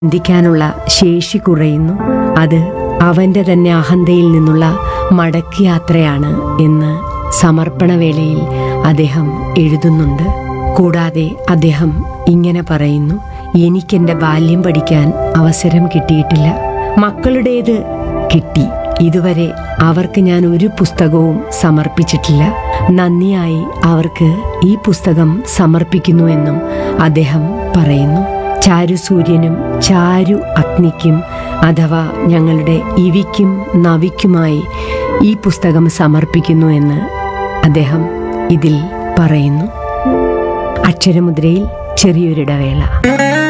ചിന്തിക്കാനുള്ള ശേഷി കുറയുന്നു അത് അവന്റെ തന്നെ അഹന്തയിൽ നിന്നുള്ള മടക്കയാത്രയാണ് എന്ന് സമർപ്പണവേളയിൽ അദ്ദേഹം എഴുതുന്നുണ്ട് കൂടാതെ അദ്ദേഹം ഇങ്ങനെ പറയുന്നു എനിക്കെന്റെ ബാല്യം പഠിക്കാൻ അവസരം കിട്ടിയിട്ടില്ല മക്കളുടേത് കിട്ടി ഇതുവരെ അവർക്ക് ഞാൻ ഒരു പുസ്തകവും സമർപ്പിച്ചിട്ടില്ല നന്ദിയായി അവർക്ക് ഈ പുസ്തകം സമർപ്പിക്കുന്നു എന്നും അദ്ദേഹം പറയുന്നു ചാരു സൂര്യനും ചാരു അഗ്നിക്കും അഥവാ ഞങ്ങളുടെ ഇവിക്കും നവിക്കുമായി ഈ പുസ്തകം സമർപ്പിക്കുന്നു എന്ന് അദ്ദേഹം ഇതിൽ പറയുന്നു അക്ഷരമുദ്രയിൽ ചെറിയൊരിടവേള